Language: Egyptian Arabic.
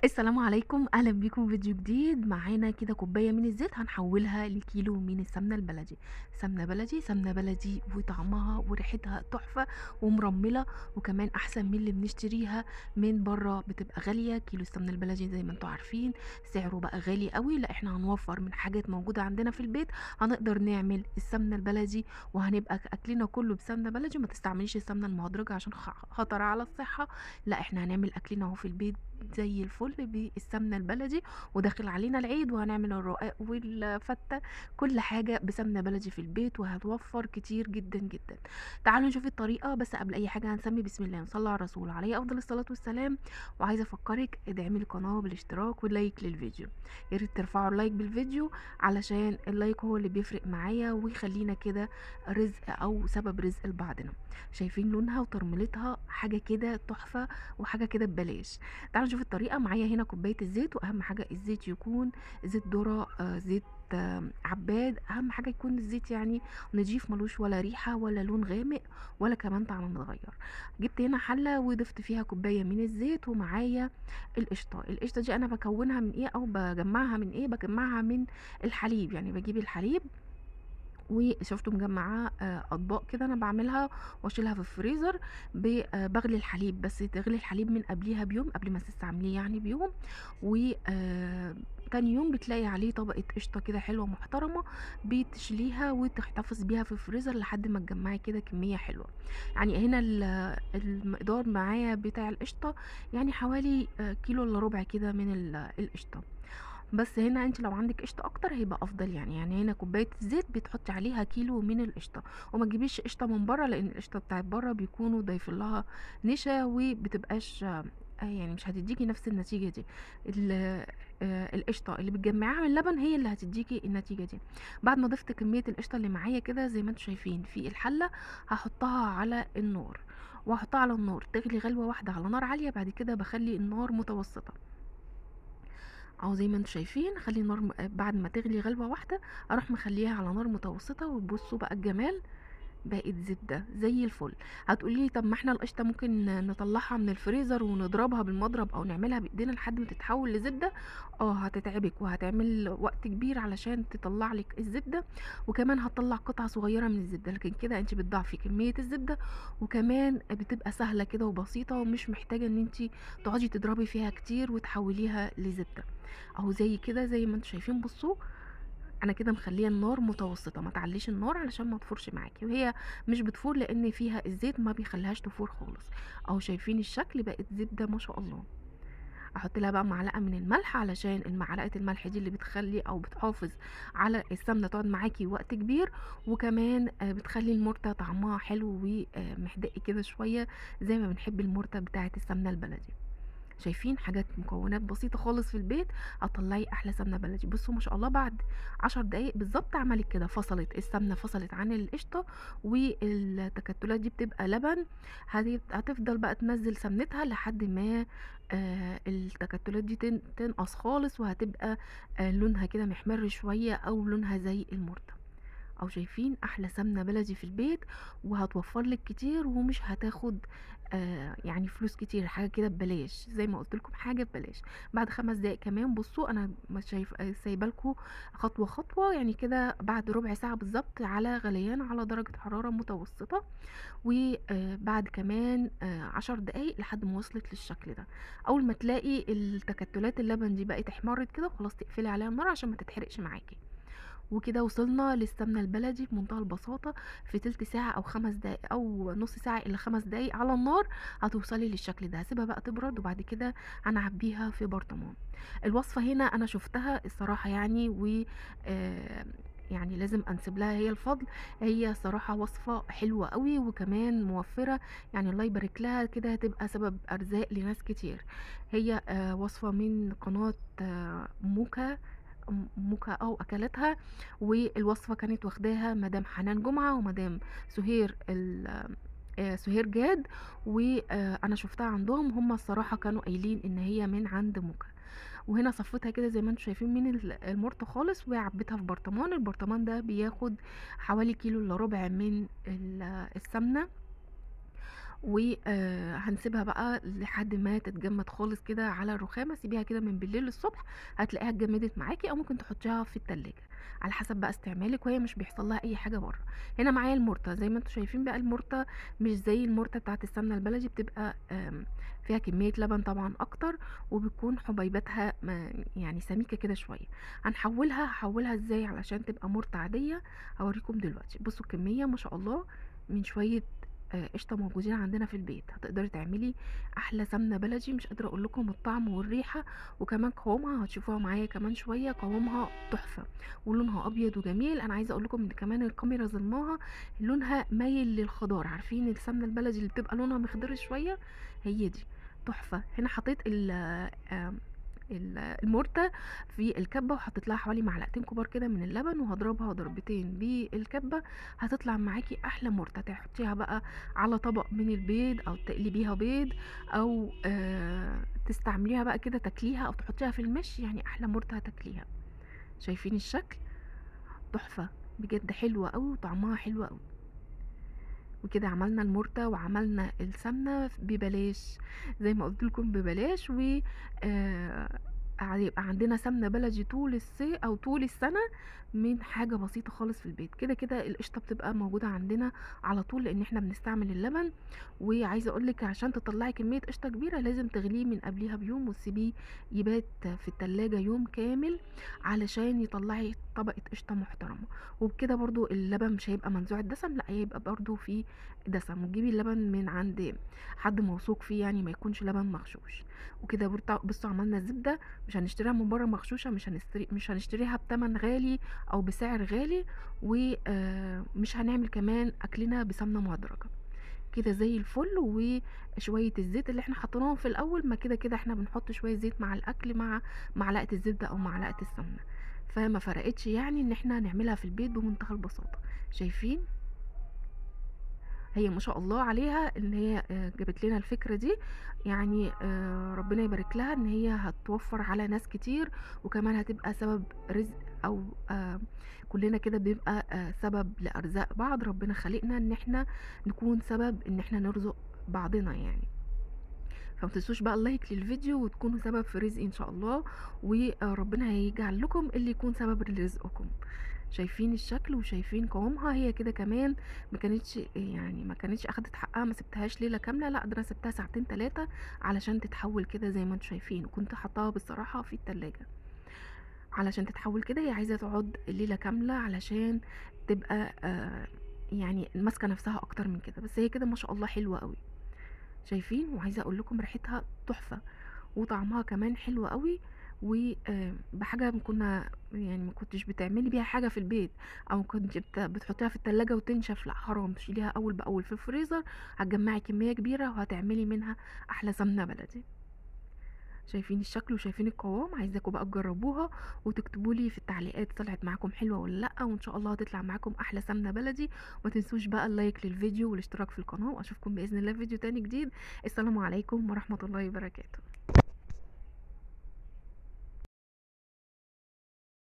السلام عليكم اهلا بيكم في فيديو جديد معانا كده كوبايه من الزيت هنحولها لكيلو من السمنه البلدي سمنه بلدي سمنه بلدي وطعمها وريحتها تحفه ومرمله وكمان احسن من اللي بنشتريها من بره بتبقى غاليه كيلو السمنه البلدي زي ما انتم عارفين سعره بقى غالي قوي لا احنا هنوفر من حاجات موجوده عندنا في البيت هنقدر نعمل السمنه البلدي وهنبقى اكلنا كله بسمنه بلدي ما تستعمليش السمنه المهدرجه عشان خطر على الصحه لا احنا هنعمل اكلنا اهو في البيت زي الفل بالسمنه البلدي وداخل علينا العيد وهنعمل الرقاق والفته كل حاجه بسمنه بلدي في البيت وهتوفر كتير جدا جدا تعالوا نشوف الطريقه بس قبل اي حاجه هنسمي بسم الله ونصلي على الرسول عليه افضل الصلاه والسلام وعايزه افكرك ادعمي القناه بالاشتراك واللايك للفيديو يا ريت ترفعوا اللايك بالفيديو علشان اللايك هو اللي بيفرق معايا ويخلينا كده رزق او سبب رزق لبعضنا شايفين لونها وترميلتها حاجه كده تحفه وحاجه كده ببلاش تعالوا نشوف الطريقه معايا هنا كوبايه الزيت واهم حاجه الزيت يكون زيت ذره آه زيت آه عباد اهم حاجه يكون الزيت يعني نضيف ملوش ولا ريحه ولا لون غامق ولا كمان طعم متغير جبت هنا حله وضفت فيها كوبايه من الزيت ومعايا القشطه القشطه دي انا بكونها من ايه او بجمعها من ايه بجمعها من الحليب يعني بجيب الحليب وشفته مجمعاه اطباق كده انا بعملها واشيلها في الفريزر بغلي الحليب بس تغلي الحليب من قبليها بيوم قبل ما تستعمليه يعني بيوم و تاني يوم بتلاقي عليه طبقة قشطة كده حلوة محترمة بتشليها وتحتفظ بيها في الفريزر لحد ما تجمعي كده كمية حلوة يعني هنا المقدار معايا بتاع القشطة يعني حوالي كيلو الا ربع كده من القشطة بس هنا انت لو عندك قشطه اكتر هيبقى افضل يعني يعني هنا كوبايه زيت بتحطي عليها كيلو من القشطه وما تجيبيش قشطه من بره لان القشطه بتاعت بره بيكونوا ضايفين لها نشا وبتبقاش يعني مش هتديكي نفس النتيجه دي القشطه اللي بتجمعيها من اللبن هي اللي هتديكي النتيجه دي بعد ما ضفت كميه القشطه اللي معايا كده زي ما انتم شايفين في الحله هحطها على النار واحطها على النار تغلي غلوه واحده على نار عاليه بعد كده بخلي النار متوسطه اهو زي ما انتم شايفين خلي النار بعد ما تغلي غلوه واحده اروح مخليها على نار متوسطه وتبصوا بقى الجمال بقت زبده زي الفل هتقولي طب ما احنا القشطه ممكن نطلعها من الفريزر ونضربها بالمضرب او نعملها بايدينا لحد ما تتحول لزبده اه هتتعبك وهتعمل وقت كبير علشان تطلع لك الزبده وكمان هتطلع قطعه صغيره من الزبده لكن كده انت بتضاعفي كميه الزبده وكمان بتبقى سهله كده وبسيطه ومش محتاجه ان انت تقعدي تضربي فيها كتير وتحوليها لزبده اهو زي كده زي ما انتم شايفين بصوا انا كده مخليه النار متوسطه ما تعليش النار علشان ما تفورش معاكي وهي مش بتفور لان فيها الزيت ما بيخليهاش تفور خالص اهو شايفين الشكل بقت زبده ما شاء الله احط لها بقى معلقه من الملح علشان المعلقه الملح دي اللي بتخلي او بتحافظ على السمنه تقعد معاكي وقت كبير وكمان بتخلي المرته طعمها حلو ومحدق كده شويه زي ما بنحب المرته بتاعه السمنه البلدي شايفين حاجات مكونات بسيطه خالص في البيت هتطلعي احلى سمنه بلدي بصوا ما شاء الله بعد عشر دقايق بالظبط عملت كده فصلت السمنه فصلت عن القشطه والتكتلات دي بتبقى لبن هتفضل بقى تنزل سمنتها لحد ما آه التكتلات دي تنقص خالص وهتبقى آه لونها كده محمر شويه او لونها زي المرته او شايفين احلى سمنه بلدي في البيت وهتوفر لك كتير ومش هتاخد آه يعني فلوس كتير حاجه كده ببلاش زي ما قلت لكم حاجه ببلاش بعد خمس دقايق كمان بصوا انا مش شايف سايبه لكم خطوه خطوه يعني كده بعد ربع ساعه بالظبط على غليان على درجه حراره متوسطه وبعد كمان آه عشر دقايق لحد ما وصلت للشكل ده اول ما تلاقي التكتلات اللبن دي بقت احمرت كده خلاص تقفلي عليها النار عشان ما تتحرقش معاكي وكده وصلنا للسمنة البلدي بمنتهى البساطة في تلت ساعة او خمس دقايق او نص ساعة الى خمس دقايق على النار هتوصلي للشكل ده هسيبها بقى تبرد وبعد كده هنعبيها في برطمان الوصفة هنا انا شفتها الصراحة يعني و آه يعني لازم انسب لها هي الفضل هي صراحة وصفة حلوة قوي وكمان موفرة يعني الله يبارك لها كده هتبقى سبب ارزاق لناس كتير هي آه وصفة من قناة آه موكا موكا او اكلتها والوصفه كانت واخداها مدام حنان جمعه ومدام سهير سهير جاد وانا شفتها عندهم هم الصراحه كانوا قايلين ان هي من عند موكا وهنا صفيتها كده زي ما انتم شايفين من المرط خالص وعبيتها في برطمان البرطمان ده بياخد حوالي كيلو الا ربع من السمنه وهنسيبها بقى لحد ما تتجمد خالص كده على الرخامة سيبيها كده من بالليل للصبح هتلاقيها اتجمدت معاكي او ممكن تحطيها في التلاجة على حسب بقى استعمالك وهي مش بيحصل لها اي حاجة بره هنا معايا المرتة زي ما انتم شايفين بقى المرتة مش زي المرتة بتاعت السمنة البلدي بتبقى آم، فيها كمية لبن طبعا اكتر وبتكون حبيباتها ما- يعني سميكة كده شوية هنحولها هحولها ازاي علشان تبقى مرتة عادية هوريكم دلوقتي بصوا الكمية ما شاء الله من شوية آه، قشطة موجودين عندنا في البيت هتقدري تعملي احلى سمنة بلدي مش قادرة اقول لكم الطعم والريحة وكمان قوامها هتشوفوها معايا كمان شوية قوامها تحفة ولونها ابيض وجميل انا عايزة اقول لكم ان كمان الكاميرا ظلماها لونها مايل للخضار عارفين السمنة البلدي اللي بتبقى لونها مخضر شوية هي دي تحفة هنا حطيت ال آم، ال- المرتة في الكبة وحطيت لها حوالي معلقتين كبار كده من اللبن وهضربها ضربتين بالكبة هتطلع معاكي احلى مرتة تحطيها بقى على طبق من البيض او تقلبيها بيض او آه تستعمليها بقى كده تاكليها او تحطيها في المش يعني احلى مرتة هتاكليها شايفين الشكل تحفة بجد حلوة قوي وطعمها حلو قوي وكده عملنا المرتة وعملنا السمنة ببلاش زي ما قلت لكم ببلاش و آه، هيبقى عندنا سمنة بلدي طول الصيف او طول السنة من حاجة بسيطة خالص في البيت كده كده القشطة بتبقى موجودة عندنا على طول لان احنا بنستعمل اللبن وعايزة اقولك عشان تطلعي كمية قشطة كبيرة لازم تغليه من قبلها بيوم وتسيبيه يبات في التلاجة يوم كامل علشان يطلعي طبقة قشطة محترمة وبكده برضو اللبن مش هيبقى منزوع الدسم لا هيبقى برضو فيه دسم وتجيبي اللبن من عند حد موثوق فيه يعني ما يكونش لبن مغشوش وكده برضو- بصوا عملنا الزبدة مش هنشتريها من بره مغشوشة مش هنشتري مش هنشتريها بتمن غالي او بسعر غالي ومش هنعمل كمان اكلنا بسمنة مهدرجة كده زي الفل وشوية الزيت اللي احنا حطيناهم في الاول ما كده كده احنا بنحط شوية زيت مع الاكل مع معلقة الزبدة او معلقة السمنة فما فرقتش يعني ان احنا نعملها في البيت بمنتهى البساطة شايفين هي ما شاء الله عليها ان هي آه، جابت لنا الفكرة دي يعني آه، ربنا يبارك لها ان هي هتوفر على ناس كتير وكمان هتبقى سبب رزق او آه، كلنا كده بنبقى آه، سبب لارزاق بعض ربنا خلقنا ان احنا نكون سبب ان احنا نرزق بعضنا يعني فما تنسوش بقى اللايك للفيديو وتكونوا سبب في رزقي ان شاء الله وربنا هيجعل لكم اللي يكون سبب لرزقكم شايفين الشكل وشايفين قوامها هي كده كمان ما كانتش يعني ما كانتش اخدت حقها ما سبتهاش ليله كامله لا ده انا سبتها ساعتين ثلاثه علشان تتحول كده زي ما انتم شايفين وكنت حطاها بصراحه في التلاجة علشان تتحول كده هي عايزه تقعد ليله كامله علشان تبقى آه يعني ماسكه نفسها اكتر من كده بس هي كده ما شاء الله حلوه قوي شايفين وعايزه اقول لكم ريحتها تحفه وطعمها كمان حلو قوي وبحاجه كنا يعني ما كنتش بتعملي بيها حاجه في البيت او كنت بت- بتحطيها في التلاجة وتنشف لا حرام تشيليها اول باول في الفريزر هتجمعي كميه كبيره وهتعملي منها احلى سمنه بلدي شايفين الشكل وشايفين القوام عايزاكم بقى تجربوها وتكتبوا لي في التعليقات طلعت معاكم حلوه ولا لا وان شاء الله هتطلع معاكم احلى سمنه بلدي وما تنسوش بقى اللايك للفيديو والاشتراك في القناه واشوفكم باذن الله في فيديو تاني جديد السلام عليكم ورحمه الله وبركاته